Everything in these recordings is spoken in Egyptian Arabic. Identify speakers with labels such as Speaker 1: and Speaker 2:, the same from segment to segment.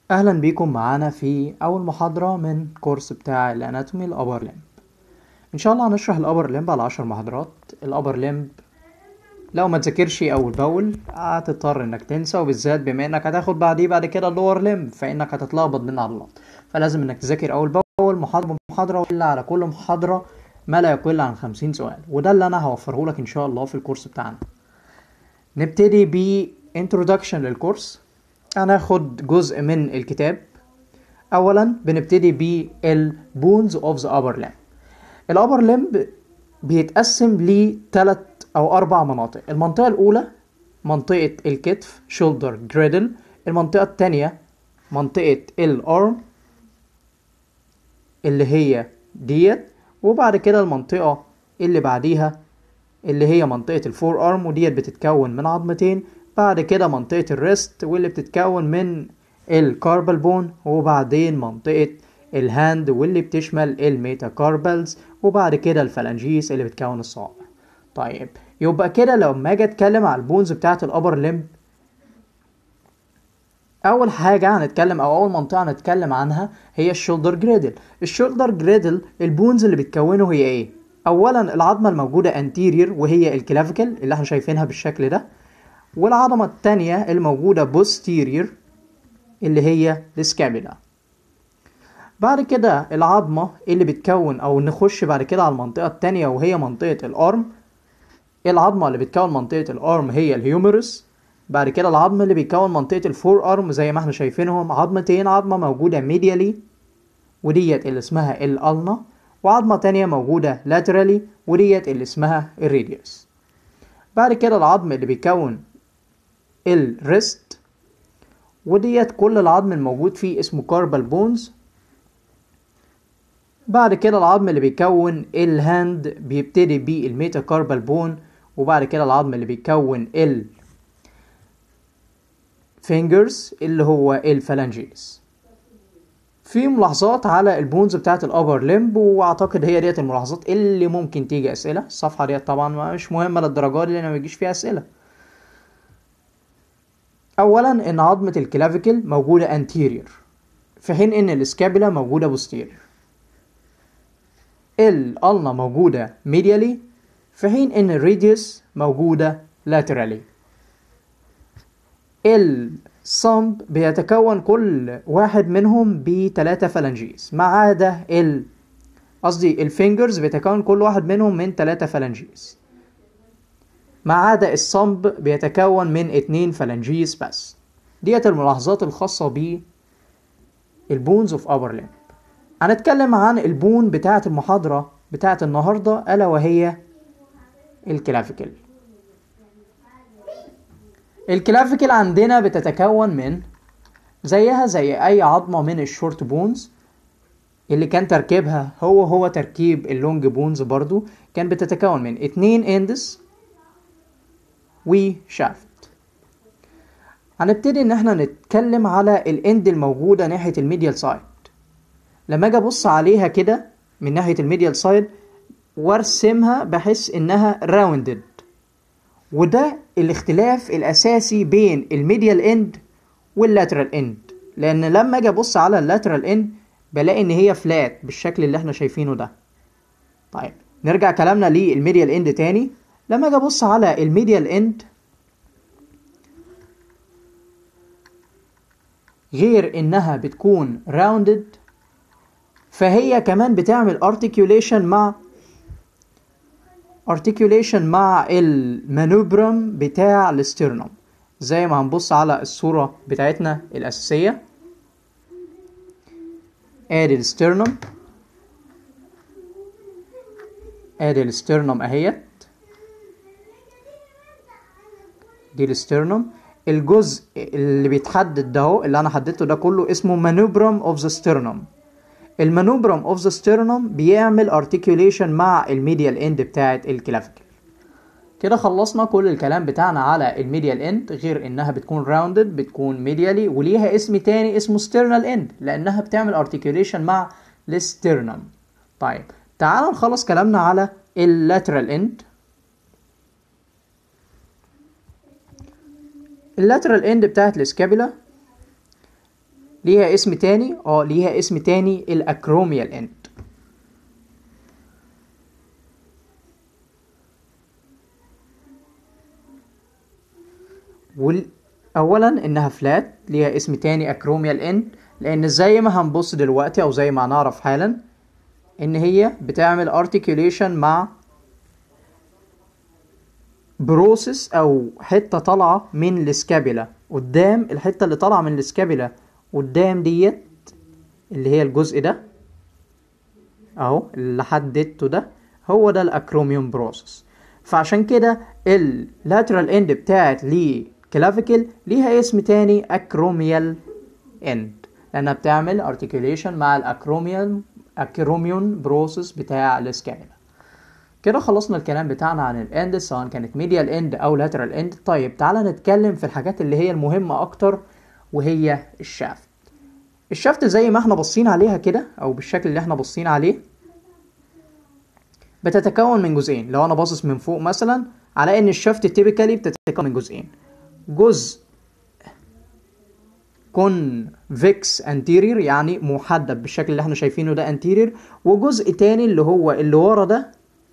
Speaker 1: اهلا بيكم معانا في اول محاضرة من كورس بتاع الاناتومي الابر لمب ان شاء الله هنشرح الابر لمب على عشر محاضرات الابر لمب لو ما تذاكرش اول باول هتضطر انك تنسى وبالذات بما انك هتاخد بعديه بعد كده اللور لمب فانك هتتلخبط بين عضلات فلازم انك تذاكر اول باول محاضرة بمحاضرة والا على كل محاضرة ما لا يقل عن خمسين سؤال وده اللي انا هوفره لك ان شاء الله في الكورس بتاعنا نبتدي ب introduction للكورس هناخد جزء من الكتاب اولا بنبتدي بالبونز اوف ذا upper limb الابر لمب بيتقسم لثلاث او اربع مناطق المنطقه الاولى منطقه الكتف شولدر جريدل المنطقه الثانيه منطقه الارم اللي هي ديت وبعد كده المنطقه اللي بعديها اللي هي منطقه الفور ارم وديت بتتكون من عظمتين بعد كده منطقة الريست واللي بتتكون من الكاربال بون وبعدين منطقة الهاند واللي بتشمل الميتاكاربلز وبعد كده الفلانجيس اللي بتكون الصابع طيب يبقى كده لو ما اجي اتكلم على البونز بتاعة الابر لمب اول حاجة هنتكلم او اول منطقة هنتكلم عنها هي الشولدر جريدل الشولدر جريدل البونز اللي بتكونه هي ايه اولا العظمة الموجودة انتيرير وهي الكلافيكل اللي احنا شايفينها بالشكل ده والعظمة التانية الموجودة posterior اللي هي السكابيلا بعد كده العظمة اللي بتكون أو نخش بعد كده على المنطقة التانية وهي منطقة الأرم العظمة اللي بتكون منطقة الأرم هي الهيومرس بعد كده العظم اللي بيكون منطقة الفور أرم زي ما احنا شايفينهم عظمتين عظمة موجودة ميديالي وديت اللي اسمها الألنا وعظمة تانية موجودة لاترالي وديت اللي اسمها الراديوس بعد كده العظم اللي بيكون الريست وديت كل العظم الموجود فيه اسمه كاربال بونز بعد كده العظم اللي بيكون الهاند بيبتدي بالميتا كاربال بون وبعد كده العظم اللي بيكون ال فينجرز اللي هو الفالانجيز في ملاحظات على البونز بتاعت الابر لمب واعتقد هي ديت الملاحظات اللي ممكن تيجي اسئله الصفحه ديت طبعا مش مهمه للدرجه دي لان ما بيجيش فيها اسئله اولا ان عظمة الكلافيكل موجودة anterior في حين ان السكابيلا موجودة posterior الالنا موجودة medially في حين ان الراديوس موجودة laterally الصمب بيتكون كل واحد منهم بتلاتة فالنجيز ما عدا ال قصدي الفينجرز بيتكون كل واحد منهم من تلاتة فالنجيز ما عدا الصمب بيتكون من اتنين فلنجيس بس ديت الملاحظات الخاصة ب البونز اوف upper limb هنتكلم عن البون بتاعة المحاضرة بتاعة النهاردة ألا وهي الكلافيكل الكلافيكل عندنا بتتكون من زيها زي أي عظمة من الشورت بونز اللي كان تركيبها هو هو تركيب اللونج بونز برضو كان بتتكون من اتنين اندس وشافت هنبتدي ان احنا نتكلم على الاند الموجودة ناحية الميديال سايد لما اجي ابص عليها كده من ناحية الميديال سايد وارسمها بحس انها راوندد وده الاختلاف الاساسي بين الميديال اند واللاترال اند لان لما اجي ابص على اللاترال اند بلاقي ان هي فلات بالشكل اللي احنا شايفينه ده طيب نرجع كلامنا للميديال اند تاني لما اجي ابص على الميديال اند غير انها بتكون راوندد فهي كمان بتعمل articulation مع articulation مع المانوبرم بتاع الاسترنم زي ما هنبص على الصورة بتاعتنا الأساسية ادي الاسترنم ادي الاسترنم اهيت دي الاسترنم الجزء اللي بيتحدد ده اهو اللي انا حددته ده كله اسمه مانوبرم اوف ذا ستيرنم المانوبرم اوف ذا ستيرنم بيعمل ارتكيوليشن مع الميديال اند بتاعه الكلافيكل كده خلصنا كل الكلام بتاعنا على الميديال اند غير انها بتكون راوندد بتكون ميديالي وليها اسم تاني اسمه ستيرنال اند لانها بتعمل ارتكيوليشن مع الستيرنم طيب تعال نخلص كلامنا على اللاترال اند اللاترال اند بتاعت السكابيلا ليها اسم تاني اه ليها اسم تاني الاكروميال اند وال... اولا انها فلات ليها اسم تاني اكروميال اند لان زي ما هنبص دلوقتي او زي ما هنعرف حالا ان هي بتعمل articulation مع بروسس او حته طالعه من السكابيلا قدام الحته اللي طالعه من السكابيلا قدام ديت اللي هي الجزء ده اهو اللي حددته ده هو ده الاكروميوم بروسس فعشان كده اللاترال اند بتاعت لي كلافيكل ليها اسم تاني اكروميال اند لانها بتعمل ارتكيوليشن مع الاكروميال اكروميون بروسس بتاع السكابيلا كده خلصنا الكلام بتاعنا عن الاند سواء كانت ميديال اند او لاترال اند طيب تعالى نتكلم في الحاجات اللي هي المهمة اكتر وهي الشافت الشافت زي ما احنا باصين عليها كده او بالشكل اللي احنا باصين عليه بتتكون من جزئين لو انا باصص من فوق مثلا على ان الشافت تيبيكالي بتتكون من جزئين جزء كونفكس انتيرير يعني محدب بالشكل اللي احنا شايفينه ده انتيرير وجزء تاني اللي هو اللي ورا ده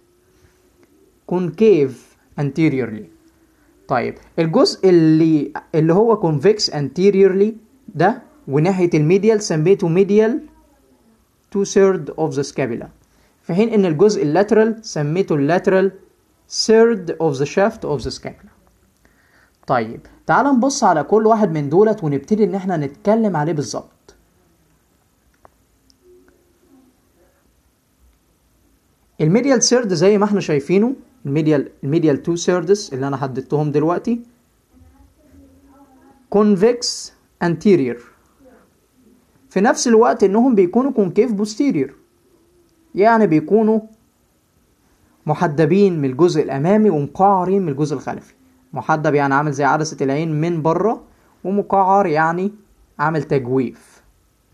Speaker 1: كونكيف انتيريورلي طيب الجزء اللي اللي هو كونفكس انتيريورلي ده وناحية الميديال سميته ميديال تو ثيرد اوف ذا سكابيلا في حين ان الجزء اللاترال سميته اللاترال ثيرد اوف ذا شافت اوف ذا سكابيلا طيب تعال نبص على كل واحد من دولت ونبتدي ان احنا نتكلم عليه بالظبط الميديال سيرد زي ما احنا شايفينه الميديال الميديال تو سيردس اللي انا حددتهم دلوقتي كونفكس انتيرير في نفس الوقت انهم بيكونوا كونكيف بوستيرير يعني بيكونوا محدبين من الجزء الامامي ومقعرين من الجزء الخلفي محدب يعني عامل زي عدسة العين من بره ومقعر يعني عامل تجويف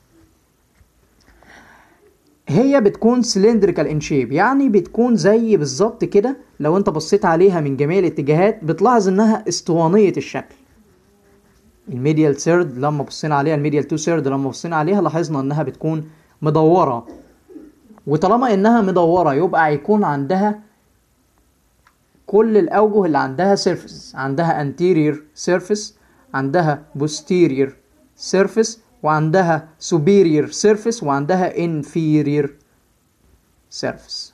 Speaker 1: هي بتكون سلندريكال ان شيب يعني بتكون زي بالظبط كده لو انت بصيت عليها من جميع الاتجاهات بتلاحظ انها اسطوانية الشكل الميديال سيرد لما بصينا عليها الميديال تو سيرد لما بصينا عليها لاحظنا انها بتكون مدورة وطالما انها مدورة يبقى هيكون عندها كل الاوجه اللي عندها سيرفيس عندها anterior surface عندها posterior surface وعندها superior surface وعندها inferior surface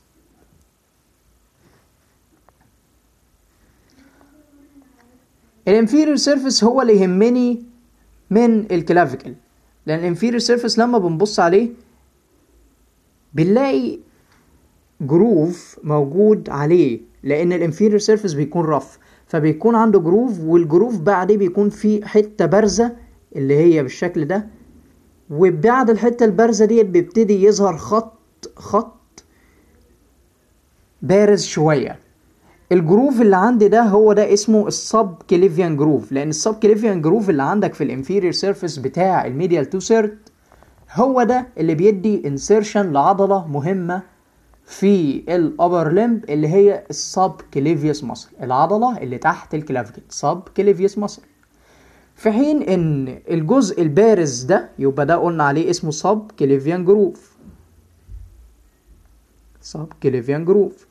Speaker 1: الانفيريور سيرفيس هو اللي يهمني من الكلافيكل لان الانفيريور سيرفيس لما بنبص عليه بنلاقي جروف موجود عليه لان الانفيريور سيرفيس بيكون رف فبيكون عنده جروف والجروف بعديه بيكون فيه حته بارزه اللي هي بالشكل ده وبعد الحته البارزه ديت بيبتدي يظهر خط خط بارز شويه الجروف اللي عندي ده هو ده اسمه السب كليفيان جروف لان السب كليفيان جروف اللي عندك في الانفيريور سيرفيس بتاع الميديال تو سيرت هو ده اللي بيدي انسيرشن لعضله مهمه في الابر لمب اللي هي السب كليفيوس ماسل العضله اللي تحت الكلافيكل سب كليفيوس ماسل في حين ان الجزء البارز ده يبقى ده قلنا عليه اسمه سب كليفيان جروف سب كليفيان جروف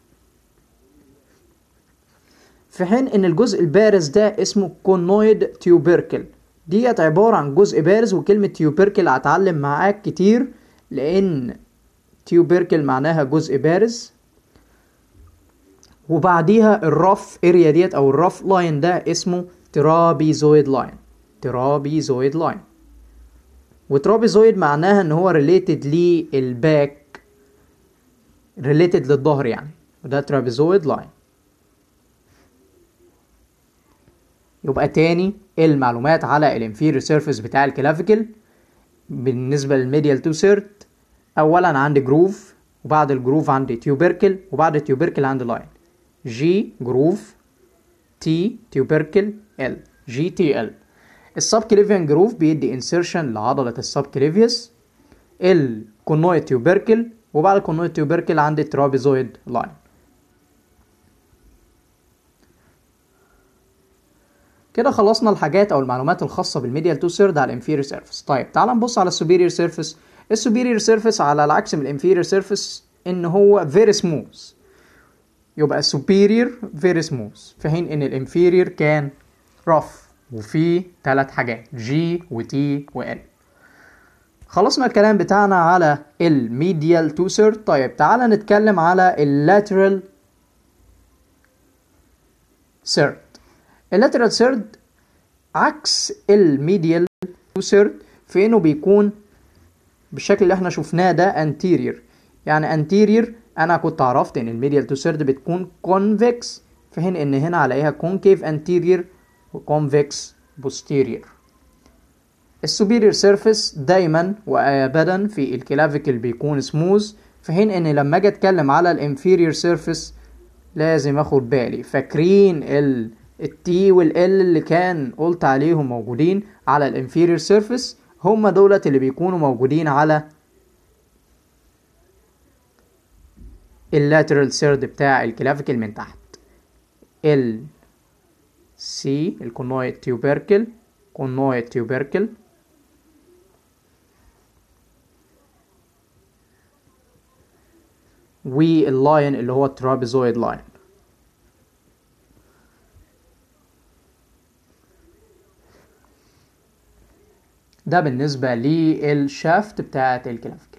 Speaker 1: في حين ان الجزء البارز ده اسمه كونويد تيوبركل ديت عبارة عن جزء بارز وكلمة تيوبركل هتعلم معاك كتير لان تيوبركل معناها جزء بارز وبعديها الرف اريا ديت او الرف لاين ده اسمه ترابيزويد لاين ترابيزويد لاين وترابيزويد معناها ان هو ريليتد للباك ريليتد للظهر يعني وده ترابيزويد لاين يبقى تاني المعلومات على الانفيريور سيرفيس بتاع الكلافيكل بالنسبة للميديال تو سيرت اولا عندي جروف وبعد الجروف عندي تيوبركل وبعد التيوبركل عندي لاين جي جروف تي تيوبركل ال جي تي ال السب كليفيان جروف بيدي انسيرشن لعضلة السب كليفيوس الكونويد تيوبركل وبعد الكونويد تيوبركل عندي كده خلصنا الحاجات او المعلومات الخاصه بالميديال تو سيرد على الانفيريور سيرفيس طيب تعال نبص على السوبيريور سيرفيس السوبيريور سيرفيس على العكس من الانفيريور سيرفيس ان هو فيري سموث يبقى السوبيريور فيري سموث في حين ان الانفيريور كان رف وفيه ثلاث حاجات جي وتي وال خلصنا الكلام بتاعنا على الميديال تو سيرد طيب تعال نتكلم على اللاترال سيرد اللاترال سيرد عكس الميديال تو سيرد في انه بيكون بالشكل اللي احنا شفناه ده anterior يعني anterior انا كنت عرفت ان الميديال تو سيرد بتكون convex في حين ان هنا عليها concave anterior و convex posterior السوبيريور سيرفيس دايما وابدا في الكلافيكل بيكون سموز في حين ان لما اجي اتكلم على الانفيريور سيرفيس لازم اخد بالي فاكرين ال التي والال اللي كان قلت عليهم موجودين على الانفيريور سيرفيس هم دولت اللي بيكونوا موجودين على اللاترال سيرد بتاع الكلافيكل من تحت ال سي الكونويد تيوبركل كونويد تيوبركل واللاين اللي هو الترابيزويد لاين ده بالنسبة للشافت بتاعة الكلافيكل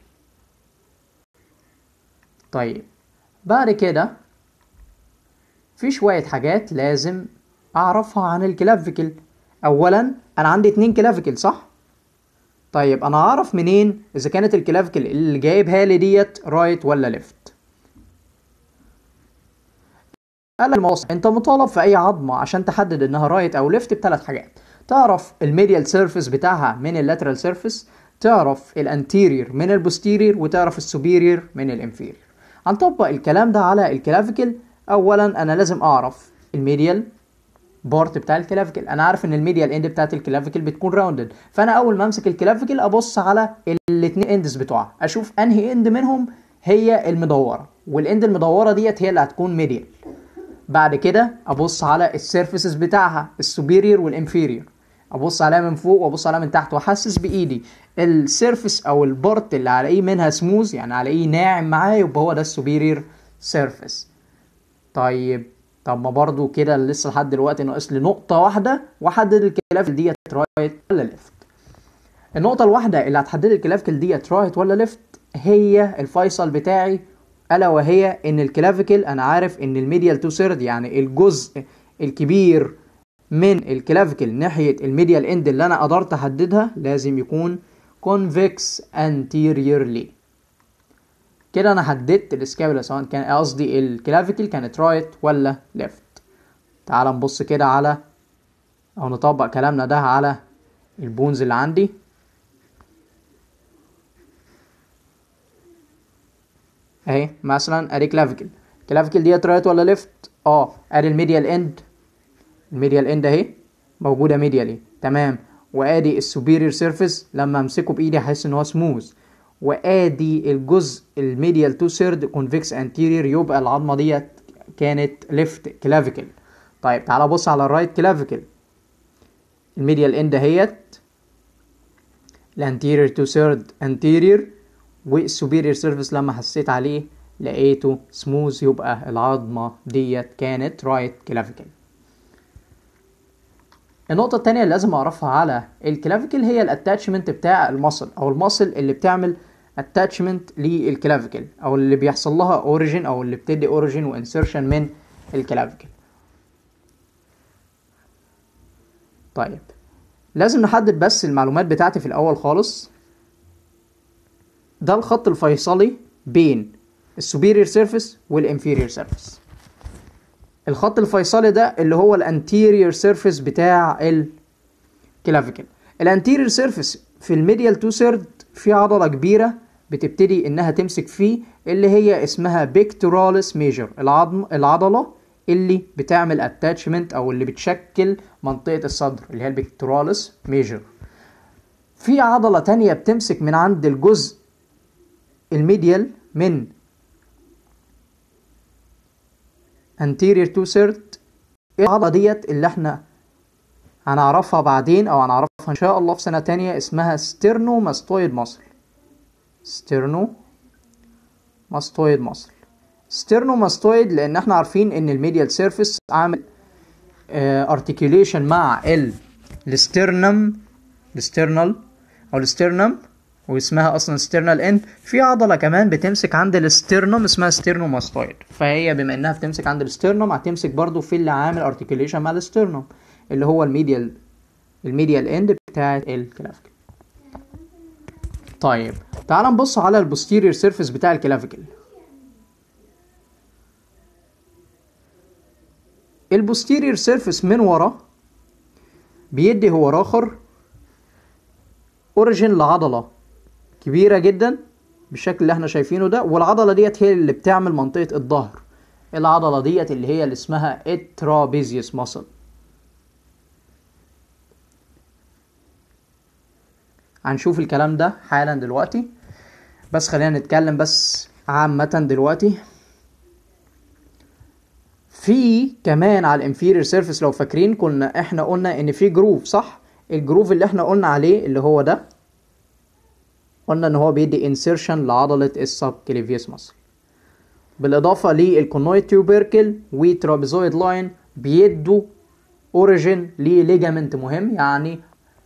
Speaker 1: طيب بعد كده في شوية حاجات لازم أعرفها عن الكلافيكل أولا أنا عندي اتنين كلافيكل صح؟ طيب أنا أعرف منين إذا كانت الكلافيكل اللي جايبها لي ديت رايت ولا ليفت قال الموصل انت مطالب في اي عظمه عشان تحدد انها رايت او ليفت بثلاث حاجات تعرف الميديال سيرفيس بتاعها من اللاترال سيرفيس تعرف الانتيرير من البوستيرير وتعرف السوبيرير من الانفيرير هنطبق الكلام ده على الكلافيكل اولا انا لازم اعرف الميديال بارت بتاع الكلافيكل انا عارف ان الميديال اند بتاعت الكلافيكل بتكون راوندد فانا اول ما امسك الكلافيكل ابص على الاثنين اندز بتوعها اشوف انهي اند منهم هي المدوره والاند المدوره ديت هي اللي هتكون ميديال بعد كده ابص على السيرفيسز بتاعها السوبيريور والانفيريور ابص عليها من فوق وابص عليها من تحت واحسس بايدي السيرفيس او البارت اللي على ايه منها سموز يعني على ايه ناعم معاه يبقى هو ده السوبيريور سيرفيس طيب طب ما برضو كده لسه لحد دلوقتي ناقص لي نقطة واحدة واحدد الكلافيكل ديت رايت ولا ليفت النقطة الواحدة اللي هتحدد الكلافيكل ديت رايت ولا ليفت هي الفيصل بتاعي الا وهي ان الكلافيكل انا عارف ان الميديال تو سيرد يعني الجزء الكبير من الكلافيكل ناحيه الميديال اند اللي انا قدرت احددها لازم يكون convex anteriorly كده انا حددت الاسكابولا سواء كان قصدي الكلافيكل كانت رايت ولا ليفت تعال نبص كده على او نطبق كلامنا ده على البونز اللي عندي اهي مثلا ادي كلافيكل كلافيكل ديت رايت ولا ليفت اه ادي الميديال اند الميديال اند اهي موجوده ميديالي تمام وادي السوبيريور سيرفيس لما امسكه بايدي احس ان هو سموث وادي الجزء الميديال تو سيرد كونفكس انتيريور يبقى العظمه ديت كانت ليفت كلافيكل طيب تعالى بص على الرايت كلافيكل الميديال اند اهيت الانتيريور تو سيرد انتيريور والسوبيريور سيرفيس لما حسيت عليه لقيته سموث يبقى العظمة ديت كانت رايت كلافيكل النقطة التانية اللي لازم اعرفها على الكلافيكل هي الاتاتشمنت بتاع المصل او المصل اللي بتعمل اتاتشمنت للكلافيكل او اللي بيحصل لها اوريجين او اللي بتدي اوريجين وانسرشن من الكلافيكل طيب لازم نحدد بس المعلومات بتاعتي في الاول خالص ده الخط الفيصلي بين السوبيريور سيرفيس والانفيريور سيرفيس الخط الفيصلي ده اللي هو الانتيريور سيرفيس بتاع الكلافيكل الانتيريور سيرفيس في الميديال تو سيرد في عضله كبيره بتبتدي انها تمسك فيه اللي هي اسمها بيكتوراليس ميجر العظم العضله اللي بتعمل اتاتشمنت او اللي بتشكل منطقه الصدر اللي هي البيكتوراليس ميجر في عضله تانية بتمسك من عند الجزء الميديال من anterior to third العضلة ديت اللي احنا هنعرفها بعدين او هنعرفها ان شاء الله في سنة تانية اسمها ستيرنو ماستويد ماسل ستيرنو ماستويد ماسل ستيرنو ماستويد لان احنا عارفين ان الميديال سيرفيس عامل ارتكيوليشن مع ال السترنم السترنال او السترنم واسمها اصلا ستيرنال اند في عضله كمان بتمسك عند السترنم اسمها ستيرنوماستويد فهي بما انها بتمسك عند السترنم هتمسك برضو في اللي عامل ارتكيوليشن مع السترنم اللي هو الميديال الميديال اند بتاعه الكلافيكل طيب تعال نبص على البوستيريور سيرفيس بتاع الكلافيكل البوستيريور سيرفيس من ورا بيدي هو اخر اوريجين لعضله كبيره جدا بالشكل اللي احنا شايفينه ده والعضله ديت هي اللي بتعمل منطقه الظهر العضله ديت اللي هي اللي اسمها الترابيزيوس ماسل هنشوف الكلام ده حالا دلوقتي بس خلينا نتكلم بس عامة دلوقتي في كمان على الانفيرير سيرفيس لو فاكرين كنا احنا قلنا ان في جروف صح الجروف اللي احنا قلنا عليه اللي هو ده قلنا ان هو بيدي انسيرشن لعضلة السب كليفيوس ماسل بالاضافة للكونويد تيوبركل وترابيزويد لاين بيدوا اوريجين لليجامنت مهم يعني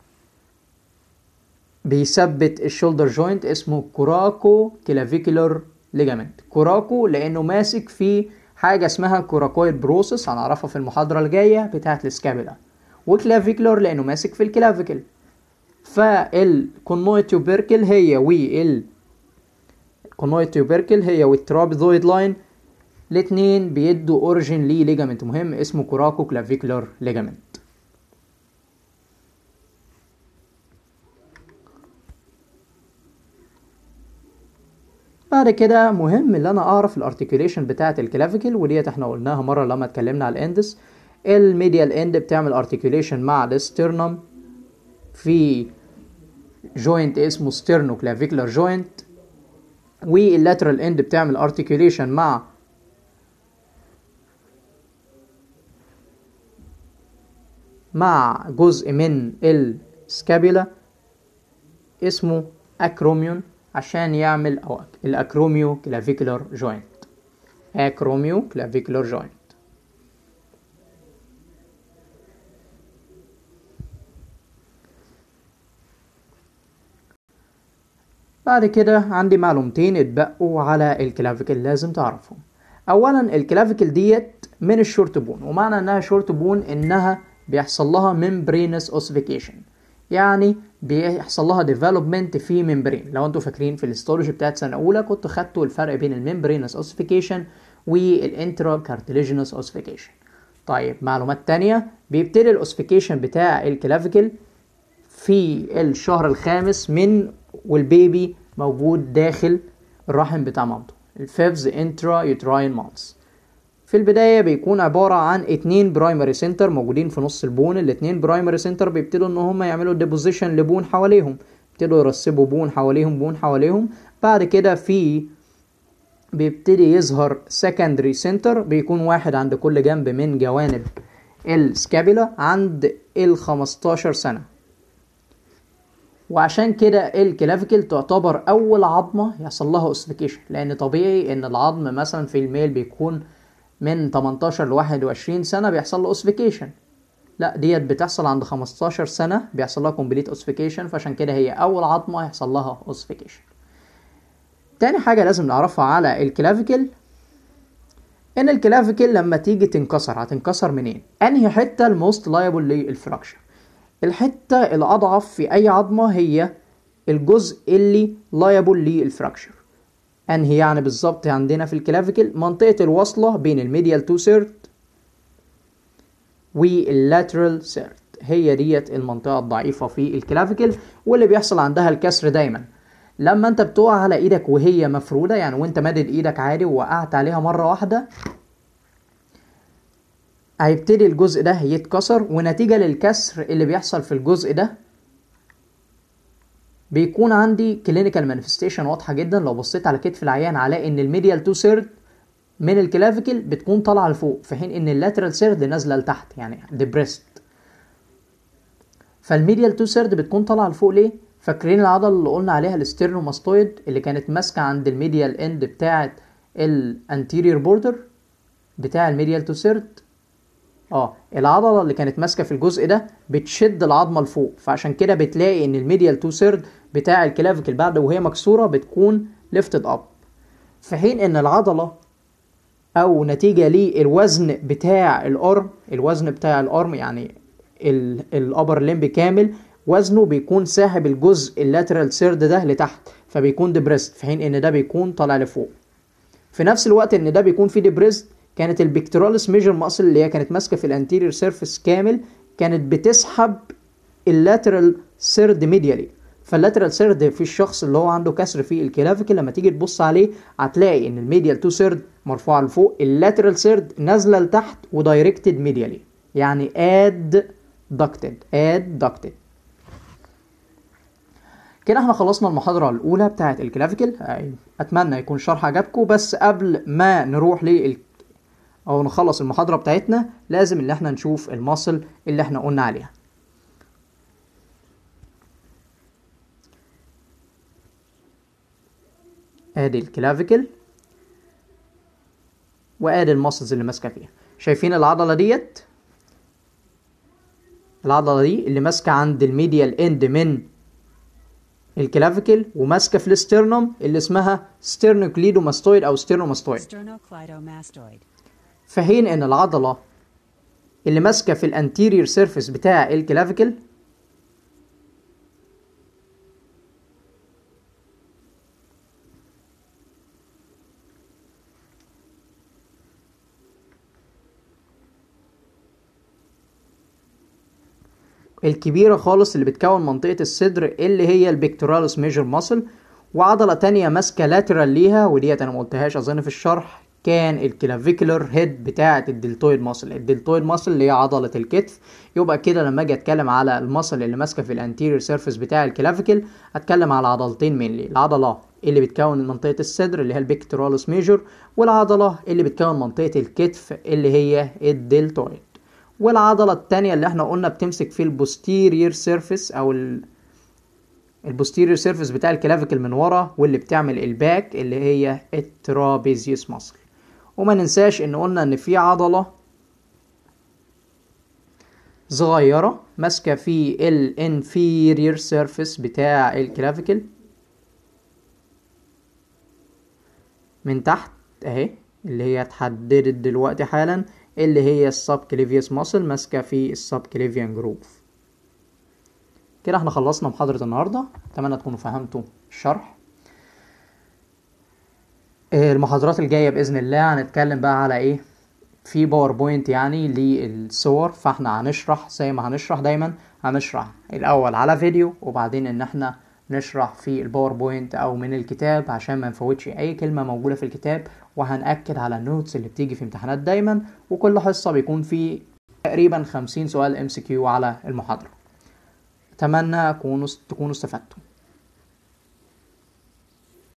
Speaker 1: بيثبت الشولدر جوينت اسمه كوراكو كلافيكولر ليجامنت كوراكو لانه ماسك في حاجه اسمها كوراكويد بروسس هنعرفها في المحاضره الجايه بتاعه السكابيلا وكلافيكولر لانه ماسك في الكلافيكل فالكونويد تيوبركل هي وال الكونويد تيوبركل هي والترابيزويد لاين الاتنين بيدوا اوريجين ليه ليجامنت مهم اسمه كوراكو كلافيكولر ليجامنت بعد كده مهم ان انا اعرف الارتكيوليشن بتاعه الكلافيكل وديت احنا قلناها مره لما اتكلمنا على الاندس الميديال اند بتعمل ارتكيوليشن مع الاسترنم في جوينت اسمه ستيرنو كلافيكولار جوينت واللاترال اند بتعمل ارتكيوليشن مع مع جزء من السكابيلا اسمه اكروميون عشان يعمل أو الأكروميو كلافيكولار جوينت أكروميو كلافيكولار جوينت بعد كده عندي معلومتين اتبقوا على الكلافيكل لازم تعرفهم اولا الكلافيكل ديت من الشورت بون ومعنى انها شورت بون انها بيحصل لها ممبرينس اوسيفيكيشن يعني بيحصل لها ديفلوبمنت في ممبرين لو انتوا فاكرين في الاستولوجي بتاعت سنه اولى كنتوا خدتوا الفرق بين الممبرينس اوسيفيكيشن والانترا كارتليجينوس اوسيفيكيشن طيب معلومات تانية بيبتدي الاوسيفيكيشن بتاع الكلافيكل في الشهر الخامس من والبيبي موجود داخل الرحم بتاع مامته الفيفز انترا يوتراين مانثs في البداية بيكون عبارة عن اتنين برايمري سنتر موجودين في نص البون الاتنين برايمري سنتر بيبتدوا ان هم يعملوا ديبوزيشن لبون حواليهم يبتدوا يرسبوا بون حواليهم بون حواليهم بعد كده في بيبتدي يظهر سكندري سنتر بيكون واحد عند كل جنب من جوانب السكابيلا عند ال 15 سنة وعشان كده الكلافيكل تعتبر اول عظمة يحصل لها اوسفيكيشن لان طبيعي ان العظم مثلا في الميل بيكون من 18 ل 21 سنة بيحصل له اوسفيكيشن لا ديت بتحصل عند 15 سنة بيحصل لها كومبليت اوسفيكيشن فعشان كده هي أول عظمة يحصل لها اوسفيكيشن تاني حاجة لازم نعرفها على الكلافيكل ان الكلافيكل لما تيجي تنكسر هتنكسر منين انهي حتة الموست لايبل للفراكشر الحتة الأضعف في أي عظمة هي الجزء اللي لايبل للفراكشر انهي يعني بالظبط عندنا في الكلافيكل منطقة الوصلة بين الميديال تو سيرت واللاترال سيرت هي ديت المنطقة الضعيفة في الكلافيكل واللي بيحصل عندها الكسر دايما لما انت بتقع على ايدك وهي مفرودة يعني وانت مادد ايدك عادي ووقعت عليها مرة واحدة هيبتدي الجزء ده يتكسر ونتيجة للكسر اللي بيحصل في الجزء ده بيكون عندي كلينيكال مانيفستيشن واضحه جدا لو بصيت على كتف العيان هلاقي ان الميديال تو سيرد من الكلافيكل بتكون طالعه لفوق في حين ان اللاترال سيرد نازله لتحت يعني ديبريست فالميديال تو سيرد بتكون طالعه لفوق ليه فاكرين العضله اللي قلنا عليها الاسترنوماستويد اللي كانت ماسكه عند الميديال اند بتاعه الانتيريور بوردر بتاع الميديال تو سيرد اه العضله اللي كانت ماسكه في الجزء ده بتشد العظمه لفوق فعشان كده بتلاقي ان الميديال تو سيرد بتاع الكلافيكل بعد وهي مكسوره بتكون ليفتد اب في حين ان العضله او نتيجه للوزن بتاع الارم الوزن بتاع الارم يعني الابر ليمب كامل وزنه بيكون ساحب الجزء اللاترال سيرد ده لتحت فبيكون ديبريست في حين ان ده بيكون طالع لفوق في نفس الوقت ان ده بيكون فيه ديبريست كانت البيكتوراليس ميجر ماسل اللي هي كانت ماسكه في الانتيريور سيرفيس كامل كانت بتسحب اللاترال سيرد ميديالي فاللاترال سيرد في الشخص اللي هو عنده كسر في الكلافيكل لما تيجي تبص عليه هتلاقي ان الميديال تو سيرد مرفوعه لفوق اللاترال سيرد نازله لتحت ودايركتد ميديالي يعني اد دكتد اد دكتد كده احنا خلصنا المحاضرة الأولى بتاعة الكلافيكل أتمنى يكون الشرح عجبكم بس قبل ما نروح لل أو نخلص المحاضرة بتاعتنا لازم اللي احنا نشوف المصل اللي احنا قلنا عليها ادي الكلافيكل وادي الماسلز اللي ماسكه فيها شايفين العضله ديت العضله دي اللي ماسكه عند الميديال اند من الكلافيكل وماسكه في الاسترنوم اللي اسمها ستيرنوكليدوماستويد او ستيرنوماستويد
Speaker 2: Sternocleidomastoid.
Speaker 1: في حين ان العضله اللي ماسكه في الانتيريور سيرفيس بتاع الكلافيكل الكبيرة خالص اللي بتكون منطقة الصدر اللي هي البيكتوراليس ميجر ماسل وعضلة تانية ماسكة لاترال ليها وديت انا مقلتهاش اظن في الشرح كان الكلافيكولر هيد بتاعة الدلتويد ماسل الدلتويد ماسل اللي هي عضلة الكتف يبقى كده لما اجي اتكلم على الماسل اللي ماسكة في الانتيريور سيرفيس بتاع الكلافيكل اتكلم على عضلتين منلي العضلة اللي بتكون منطقة الصدر اللي هي البيكتوراليس ميجر والعضلة اللي بتكون منطقة الكتف اللي هي الدلتويد والعضلة التانية اللي احنا قلنا بتمسك في البوستيريور سيرفيس او ال البوستيريور سيرفيس بتاع الكلافيكل من ورا واللي بتعمل الباك اللي هي الترابيزيوس ماسل وما ننساش ان قلنا ان في عضلة صغيرة ماسكة في الانفيريور سيرفيس بتاع الكلافيكل من تحت اهي اللي هي اتحددت دلوقتي حالا اللي هي السب كليفيوس ماسل ماسكه في السب كليفيان جروف كده احنا خلصنا محاضرة النهاردة اتمنى تكونوا فهمتوا الشرح آه، المحاضرات الجاية بإذن الله هنتكلم بقى على ايه في باوربوينت يعني للصور فاحنا هنشرح زي ما هنشرح دايما هنشرح الأول على فيديو وبعدين ان احنا نشرح في الباوربوينت او من الكتاب عشان ما نفوتش اي كلمة موجودة في الكتاب وهنأكد على النوتس اللي بتيجي في امتحانات دايما وكل حصة بيكون في تقريبا خمسين سؤال ام سي كيو على المحاضرة اتمنى اكونوا تكونوا استفدتوا